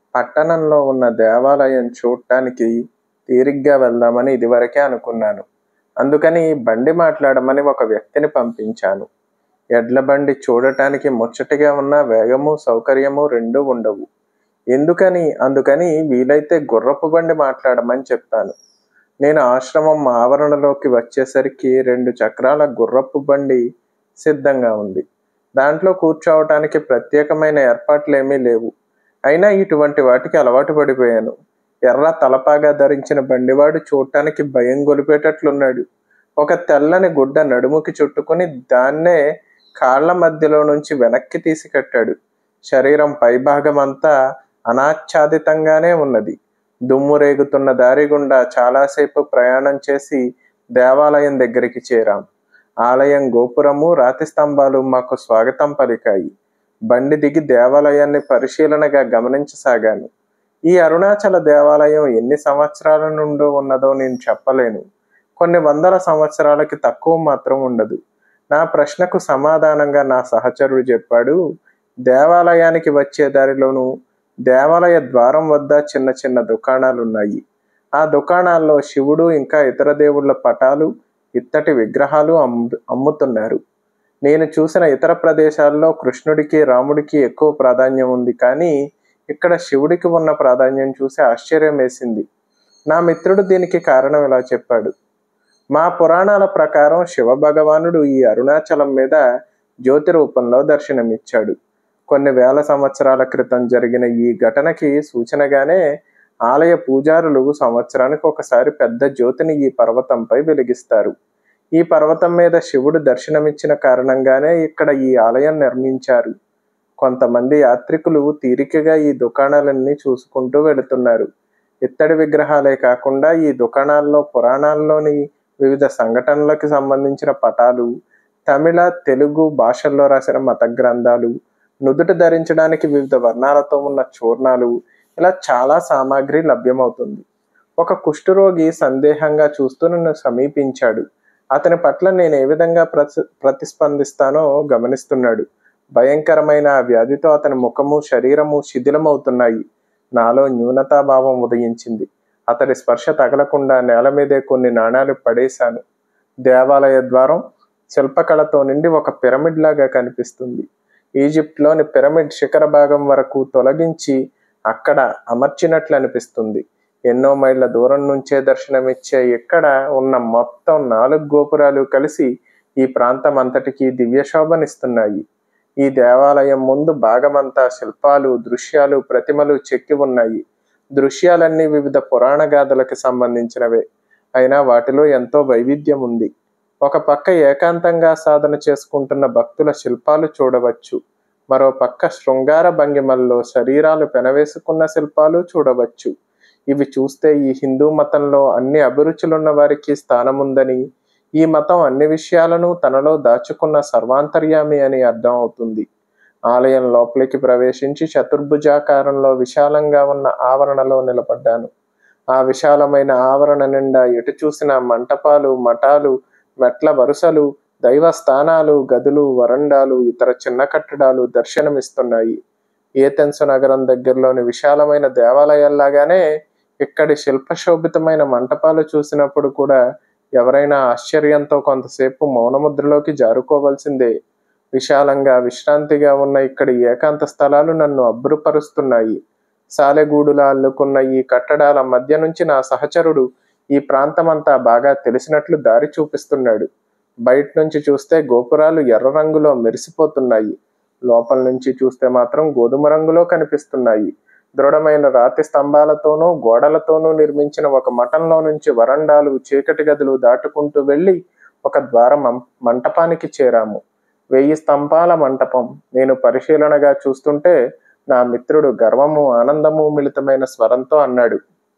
పట్టణంలో ఉన్న దేవాలయం చూడటానికి తీరిగ్గా వెళ్దామని ఇదివరకే అనుకున్నాను అందుకని బండి మాట్లాడమని ఒక వ్యక్తిని పంపించాను ఎడ్ల బండి చూడటానికి ముచ్చటగా ఉన్న వేగము సౌకర్యము రెండూ ఉండవు ఎందుకని అందుకని వీలైతే గుర్రపు బండి మాట్లాడమని చెప్పాను నేను ఆశ్రమం ఆవరణలోకి వచ్చేసరికి రెండు చక్రాల గుర్రపు బండి సిద్ధంగా ఉంది దాంట్లో కూర్చోవటానికి ప్రత్యేకమైన ఏర్పాట్లు ఏమీ లేవు అయినా ఇటువంటి వాటికి అలవాటు పడిపోయాను ఎర్ర తలపాగా ధరించిన బండివాడు చూడటానికి భయం గొలిపేటట్లున్నాడు ఒక తెల్లని గుడ్డ నడుముకి చుట్టుకుని దాన్నే కాళ్ల మధ్యలో నుంచి వెనక్కి తీసి కట్టాడు శరీరం పైభాగం అంతా అనాచ్ఛాదితంగానే ఉన్నది దుమ్ము రేగుతున్న దారి గుండా చాలాసేపు ప్రయాణం చేసి దేవాలయం దగ్గరికి చేరాం ఆలయం గోపురము రాతి స్తంభాలు మాకు స్వాగతం పలికాయి బండి దిగి దేవాలయాన్ని పరిశీలనగా గమనించసాగాను ఈ అరుణాచల దేవాలయం ఎన్ని సంవత్సరాల నుండో ఉన్నదో నేను చెప్పలేను కొన్ని వందల సంవత్సరాలకి తక్కువ మాత్రం ఉండదు నా ప్రశ్నకు సమాధానంగా నా సహచరుడు చెప్పాడు దేవాలయానికి వచ్చే దారిలోనూ దేవాలయ ద్వారం వద్ద చిన్న చిన్న దుకాణాలు ఉన్నాయి ఆ దుకాణాల్లో శివుడు ఇంకా ఇతర దేవుళ్ళ పటాలు ఇత్తటి విగ్రహాలు అమ్ము అమ్ముతున్నారు నేను చూసిన ఇతర ప్రదేశాల్లో కృష్ణుడికి రాముడికి ఎక్కువ ప్రాధాన్యం ఉంది కానీ ఇక్కడ శివుడికి ఉన్న ప్రాధాన్యం చూసి ఆశ్చర్యం వేసింది నా మిత్రుడు దీనికి కారణం ఇలా చెప్పాడు మా పురాణాల ప్రకారం శివ భగవానుడు ఈ అరుణాచలం మీద జ్యోతి రూపంలో దర్శనమిచ్చాడు కొన్ని వేల సంవత్సరాల క్రితం జరిగిన ఈ ఘటనకి సూచనగానే ఆలయ పూజారులు సంవత్సరానికి ఒకసారి పెద్ద జ్యోతిని ఈ పర్వతంపై వెలిగిస్తారు ఈ పర్వతం మీద శివుడు దర్శనమిచ్చిన కారణంగానే ఇక్కడ ఈ ఆలయం నిర్మించారు కొంతమంది యాత్రికులు తీరికగా ఈ దుకాణాలన్నీ చూసుకుంటూ వెళుతున్నారు ఇత్తడి విగ్రహాలే కాకుండా ఈ దుకాణాల్లో పురాణాల్లోని వివిధ సంఘటనలకు సంబంధించిన పటాలు తమిళ తెలుగు భాషల్లో రాసిన మత గ్రంథాలు నుదుట ధరించడానికి వివిధ వర్ణాలతో ఉన్న చూర్ణాలు ఇలా చాలా సామాగ్రి లభ్యమవుతుంది ఒక కుష్ఠరోగి సందేహంగా చూస్తూ నన్ను సమీపించాడు అతని పట్ల నేను ఏ విధంగా ప్రతి ప్రతిస్పందిస్తానో గమనిస్తున్నాడు భయంకరమైన ఆ వ్యాధితో అతని ముఖము శరీరము శిథిలమవుతున్నాయి నాలో న్యూనతాభావం ఉదయించింది అతడి స్పర్శ తగలకుండా నేల మీదే కొన్ని నాణాలు పడేశాను దేవాలయ ద్వారం శిల్పకళతో నిండి ఒక పిరమిడ్ లాగా కనిపిస్తుంది ఈజిప్ట్లోని పిరమిడ్ శిఖర భాగం వరకు తొలగించి అక్కడ అమర్చినట్లు అనిపిస్తుంది ఎన్నో మైళ్ళ దూరం నుంచే దర్శనమిచ్చే ఇక్కడ ఉన్న మొత్తం నాలుగు గోపురాలు కలిసి ఈ ప్రాంతం అంతటికి దివ్య శోభనిస్తున్నాయి ఈ దేవాలయం ముందు భాగమంతా శిల్పాలు దృశ్యాలు ప్రతిమలు చెక్కి ఉన్నాయి దృశ్యాలన్నీ వివిధ పురాణ గాథలకు సంబంధించినవే అయినా వాటిలో ఎంతో వైవిధ్యం ఉంది ఒక పక్క ఏకాంతంగా సాధన చేసుకుంటున్న భక్తుల శిల్పాలు చూడవచ్చు మరో పక్క శృంగార భంగిమల్లో శరీరాలు పెనవేసుకున్న శిల్పాలు చూడవచ్చు ఇవి చూస్తే ఈ హిందూ మతంలో అన్ని అభిరుచులున్న వారికి స్థానముందని ఈ మతం అన్ని విషయాలను తనలో దాచుకున్న సర్వాంతర్యామి అని అర్థం అవుతుంది ఆలయం లోపలికి ప్రవేశించి చతుర్భుజాకారంలో విశాలంగా ఉన్న ఆవరణలో నిలబడ్డాను ఆ విశాలమైన ఆవరణ నిండా ఎటు చూసిన మంటపాలు మఠాలు మెట్ల వరుసలు దైవ స్థానాలు గదులు వరండాలు ఇతర చిన్న కట్టడాలు దర్శనమిస్తున్నాయి ఏథెన్సు నగరం దగ్గరలోని విశాలమైన దేవాలయాల్లాగానే ఇక్కడి శిల్పశోభితమైన మంటపాలు చూసినప్పుడు కూడా ఎవరైనా ఆశ్చర్యంతో కొంతసేపు మౌనముద్రలోకి జారుకోవలసిందే విశాలంగా విశ్రాంతిగా ఉన్న ఇక్కడి ఏకాంత స్థలాలు నన్ను అబ్బురుపరుస్తున్నాయి సాలెగూడులా అల్లుకున్న ఈ కట్టడాల మధ్య నుంచి నా సహచరుడు ఈ ప్రాంతమంతా బాగా తెలిసినట్లు దారి చూపిస్తున్నాడు బయట నుంచి చూస్తే గోపురాలు ఎర్ర రంగులో మెరిసిపోతున్నాయి లోపల నుంచి చూస్తే మాత్రం గోధుమ రంగులో కనిపిస్తున్నాయి దృఢమైన రాతి స్తంభాలతోనూ గోడలతోనూ నిర్మించిన ఒక మఠంలో నుంచి వరండాలు చీకటి గదులు దాటుకుంటూ వెళ్ళి ఒక ద్వారం మంటపానికి చేరాము వెయ్యి స్తంభాల మంటపం నేను పరిశీలనగా చూస్తుంటే నా మిత్రుడు గర్వము ఆనందము మిళితమైన స్వరంతో అన్నాడు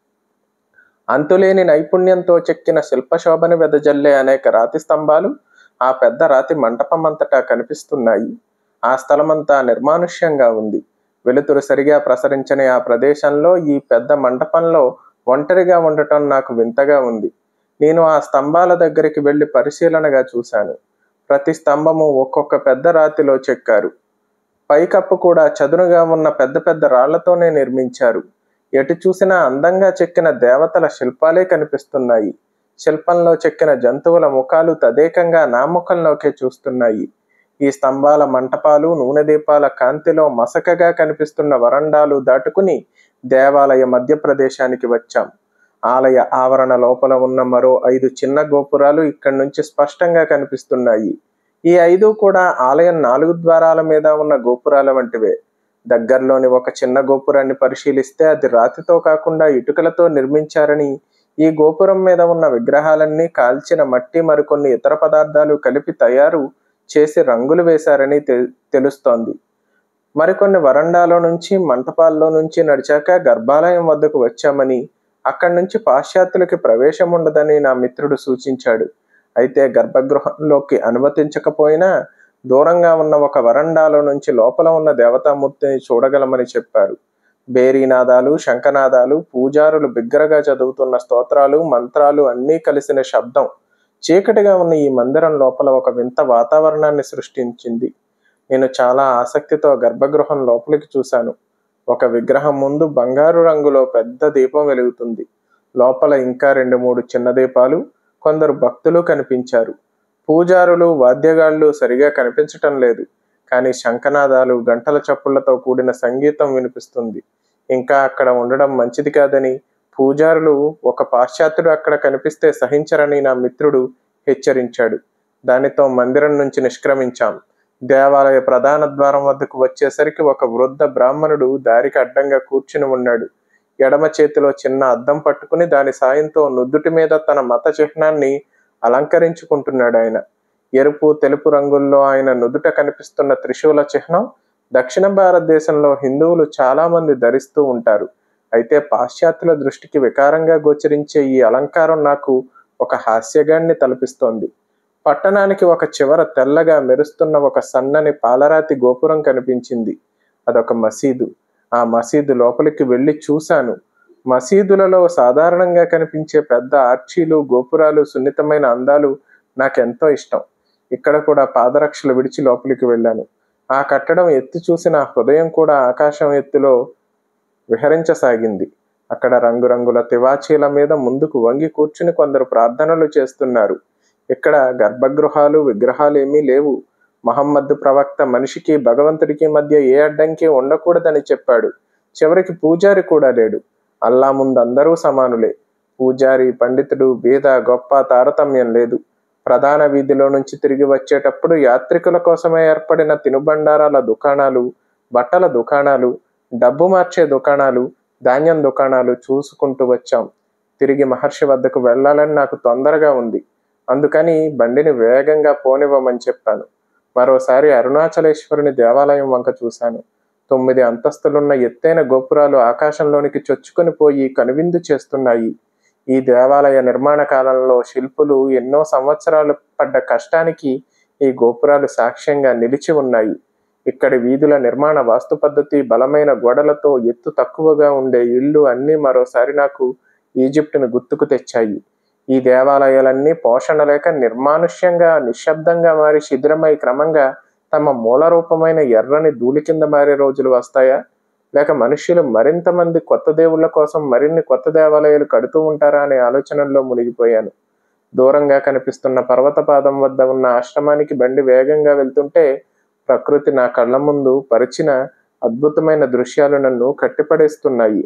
అంతులేని నైపుణ్యంతో చెక్కిన శిల్పశోభని వెదజల్లే అనేక రాతి స్తంభాలు ఆ పెద్ద రాతి మంటపం అంతటా కనిపిస్తున్నాయి ఆ స్థలమంతా నిర్మానుష్యంగా ఉంది వెలుతురు సరిగా ప్రసరించని ఆ ప్రదేశంలో ఈ పెద్ద మంటపంలో ఒంటరిగా ఉండటం నాకు వింతగా ఉంది నేను ఆ స్తంభాల దగ్గరికి వెళ్లి పరిశీలనగా చూశాను ప్రతి స్తంభము ఒక్కొక్క పెద్ద రాతిలో చెక్కారు పైకప్పు కూడా చదునుగా ఉన్న పెద్ద పెద్ద రాళ్లతోనే నిర్మించారు ఎటు చూసినా అందంగా చెక్కిన దేవతల శిల్పాలే కనిపిస్తున్నాయి శిల్పంలో చెక్కిన జంతువుల ముఖాలు తదేకంగా నా ముఖంలోకే చూస్తున్నాయి ఈ స్తంభాల మంటపాలు నూనె దీపాల కాంతిలో మసకగా కనిపిస్తున్న వరండాలు దాటుకుని దేవాలయ మధ్య ప్రదేశానికి వచ్చాం ఆలయ ఆవరణ లోపల ఉన్న మరో ఐదు చిన్న గోపురాలు ఇక్కడి నుంచి స్పష్టంగా కనిపిస్తున్నాయి ఈ ఐదు కూడా ఆలయం నాలుగు ద్వారాల మీద ఉన్న గోపురాల వంటివే దగ్గరలోని ఒక చిన్న గోపురాన్ని పరిశీలిస్తే అది రాతితో కాకుండా ఇటుకలతో నిర్మించారని ఈ గోపురం మీద ఉన్న విగ్రహాలన్నీ కాల్చిన మట్టి మరికొన్ని ఇతర పదార్థాలు కలిపి తయారు చేసి రంగులు వేశారని తె- తెలుస్తోంది మరికొన్ని వరండాలో నుంచి మంటపాల్లో నుంచి నడిచాక గర్భాలయం వద్దకు వచ్చామని అక్కడి నుంచి పాశ్చాత్యులకి ప్రవేశం ఉండదని నా మిత్రుడు సూచించాడు అయితే గర్భగృహంలోకి అనుమతించకపోయినా దూరంగా ఉన్న ఒక వరండాలో నుంచి లోపల ఉన్న దేవతామూర్తిని చూడగలమని చెప్పారు బేరీనాదాలు శంఖనాదాలు పూజారులు బిగ్గరగా చదువుతున్న స్తోత్రాలు మంత్రాలు అన్నీ కలిసిన శబ్దం చీకటిగా ఉన్న ఈ మందిరం లోపల ఒక వింత వాతావరణాన్ని సృష్టించింది నేను చాలా ఆసక్తితో గర్భగృహం లోపలికి చూశాను ఒక విగ్రహం ముందు బంగారు రంగులో పెద్ద దీపం వెలుగుతుంది లోపల ఇంకా రెండు మూడు చిన్న దీపాలు కొందరు భక్తులు కనిపించారు పూజారులు వాద్యగాళ్ళు సరిగా కనిపించటం లేదు కానీ శంఖనాదాలు గంటల చప్పుళ్లతో కూడిన సంగీతం వినిపిస్తుంది ఇంకా అక్కడ ఉండడం మంచిది కాదని పూజారులు ఒక పాశ్చాత్యుడు అక్కడ కనిపిస్తే సహించరని నా మిత్రుడు హెచ్చరించాడు దానితో మందిరం నుంచి నిష్క్రమించాం దేవాలయ ప్రధాన ద్వారం వద్దకు వచ్చేసరికి ఒక వృద్ధ బ్రాహ్మణుడు దారికి అడ్డంగా కూర్చుని ఉన్నాడు ఎడమ చేతిలో చిన్న అద్దం పట్టుకుని దాని సాయంతో నుదుటి మీద తన మత చిహ్నాన్ని అలంకరించుకుంటున్నాడు ఆయన ఎరుపు తెలుపు రంగుల్లో ఆయన నుదుట కనిపిస్తున్న త్రిశూల చిహ్నం దక్షిణ భారతదేశంలో హిందువులు చాలా మంది ధరిస్తూ ఉంటారు అయితే పాశ్చాత్యుల దృష్టికి వికారంగా గోచరించే ఈ అలంకారం నాకు ఒక హాస్యగాన్ని తలపిస్తోంది పట్టణానికి ఒక చివర తెల్లగా మెరుస్తున్న ఒక సన్నని పాలరాతి గోపురం కనిపించింది అదొక మసీదు ఆ మసీదు లోపలికి వెళ్ళి చూశాను మసీదులలో సాధారణంగా కనిపించే పెద్ద ఆర్చీలు గోపురాలు సున్నితమైన అందాలు నాకెంతో ఇష్టం ఇక్కడ కూడా పాదరక్షలు విడిచి లోపలికి వెళ్ళాను ఆ కట్టడం ఎత్తి చూసి నా హృదయం కూడా ఆకాశం ఎత్తులో విహరించసాగింది అక్కడ రంగురంగుల తివాచీల మీద ముందుకు వంగి కూర్చుని కొందరు ప్రార్థనలు చేస్తున్నారు ఇక్కడ గర్భగృహాలు విగ్రహాలు ఏమీ లేవు మహమ్మద్ ప్రవక్త మనిషికి భగవంతుడికి మధ్య ఏ అడ్డంకి ఉండకూడదని చెప్పాడు చివరికి పూజారి కూడా లేడు అల్లా ముందు అందరూ సమానులే పూజారి పండితుడు బీద గొప్ప తారతమ్యం లేదు ప్రధాన వీధిలో నుంచి తిరిగి వచ్చేటప్పుడు యాత్రికుల కోసమే ఏర్పడిన తినుబండారాల దుకాణాలు బట్టల దుకాణాలు డబ్బు మార్చే దుకాణాలు ధాన్యం దుకాణాలు చూసుకుంటూ వచ్చాం తిరిగి మహర్షి వద్దకు వెళ్ళాలని నాకు తొందరగా ఉంది అందుకని బండిని వేగంగా పోనివ్వమని చెప్పాను మరోసారి అరుణాచలేశ్వరుని దేవాలయం వంక చూశాను తొమ్మిది అంతస్తులున్న ఎత్తైన గోపురాలు ఆకాశంలోనికి చొచ్చుకొని పోయి కనువిందు చేస్తున్నాయి ఈ దేవాలయ నిర్మాణ కాలంలో శిల్పులు ఎన్నో సంవత్సరాలు పడ్డ కష్టానికి ఈ గోపురాలు సాక్ష్యంగా నిలిచి ఉన్నాయి ఇక్కడి వీధుల నిర్మాణ వాస్తు పద్ధతి బలమైన గోడలతో ఎత్తు తక్కువగా ఉండే ఇళ్ళు అన్నీ మరోసారి నాకు ఈజిప్టును గుర్తుకు తెచ్చాయి ఈ దేవాలయాలన్నీ పోషణ లేక నిర్మానుష్యంగా నిశ్శబ్దంగా మారి శిథిరమై క్రమంగా తమ మూల రూపమైన ఎర్రని ధూళి కింద మారే రోజులు వస్తాయా లేక మనుష్యులు మరింత మంది కొత్త దేవుళ్ళ కోసం మరిన్ని కొత్త దేవాలయాలు కడుతూ ఉంటారా అనే ఆలోచనల్లో మునిగిపోయాను దూరంగా కనిపిస్తున్న పర్వతపాదం వద్ద ఉన్న ఆశ్రమానికి బండి వేగంగా వెళ్తుంటే ప్రకృతి నా కళ్ళ ముందు పరిచిన అద్భుతమైన దృశ్యాలు నన్ను కట్టిపడేస్తున్నాయి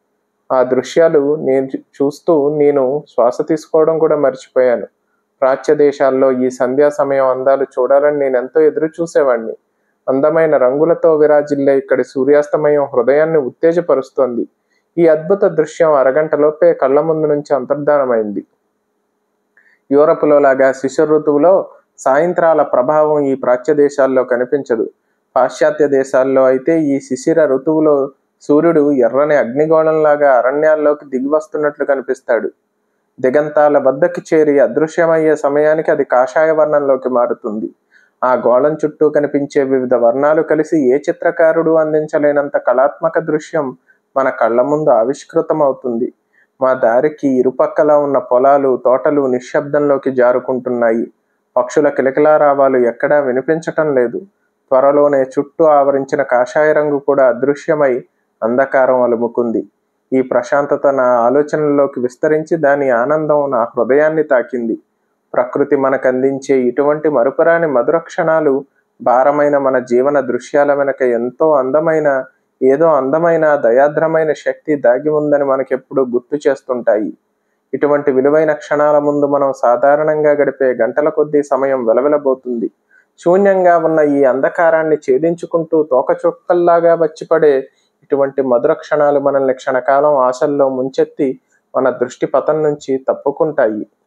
ఆ దృశ్యాలు నేను చూ- చూస్తూ నేను శ్వాస తీసుకోవడం కూడా మర్చిపోయాను ప్రాచ్య దేశాల్లో ఈ సంధ్యా సమయం అందాలు చూడాలని నేను ఎంతో ఎదురు చూసేవాడిని అందమైన రంగులతో విరాజిల్లే ఇక్కడి సూర్యాస్తమయం హృదయాన్ని ఉత్తేజపరుస్తోంది ఈ అద్భుత దృశ్యం అరగంటలోపే కళ్ళ ముందు నుంచి అంతర్ధానమైంది యూరప్లో లాగా శిశిర ఋతువులో సాయంత్రాల ప్రభావం ఈ ప్రాచ్య దేశాల్లో కనిపించదు పాశ్చాత్య దేశాల్లో అయితే ఈ శిశిర ఋతువులో సూర్యుడు ఎర్రని అగ్నిగోళంలాగా అరణ్యాల్లోకి దిగి వస్తున్నట్లు కనిపిస్తాడు దిగంతాల వద్దకి చేరి అదృశ్యమయ్యే సమయానికి అది కాషాయ వర్ణంలోకి మారుతుంది ఆ గోళం చుట్టూ కనిపించే వివిధ వర్ణాలు కలిసి ఏ చిత్రకారుడు అందించలేనంత కళాత్మక దృశ్యం మన కళ్ళ ముందు ఆవిష్కృతమవుతుంది మా దారికి ఇరుపక్కల ఉన్న పొలాలు తోటలు నిశ్శబ్దంలోకి జారుకుంటున్నాయి పక్షుల కిలకిలారావాలు ఎక్కడా వినిపించటం లేదు త్వరలోనే చుట్టూ ఆవరించిన కాషాయ రంగు కూడా అదృశ్యమై అంధకారం అలుముకుంది ఈ ప్రశాంతత నా ఆలోచనల్లోకి విస్తరించి దాని ఆనందం నా హృదయాన్ని తాకింది ప్రకృతి మనకు అందించే ఇటువంటి మరుపురాని మధుర క్షణాలు భారమైన మన జీవన దృశ్యాల వెనక ఎంతో అందమైన ఏదో అందమైన దయాద్రమైన శక్తి దాగి ఉందని మనకెప్పుడు గుర్తు చేస్తుంటాయి ఇటువంటి విలువైన క్షణాల ముందు మనం సాధారణంగా గడిపే గంటల కొద్దీ సమయం వెలవెలబోతుంది శూన్యంగా ఉన్న ఈ అంధకారాన్ని ఛేదించుకుంటూ తోకచుక్కల్లాగా వచ్చిపడే ఇటువంటి మధుర క్షణాలు మనల్ని క్షణకాలం ఆశల్లో ముంచెత్తి మన దృష్టి పథం నుంచి తప్పుకుంటాయి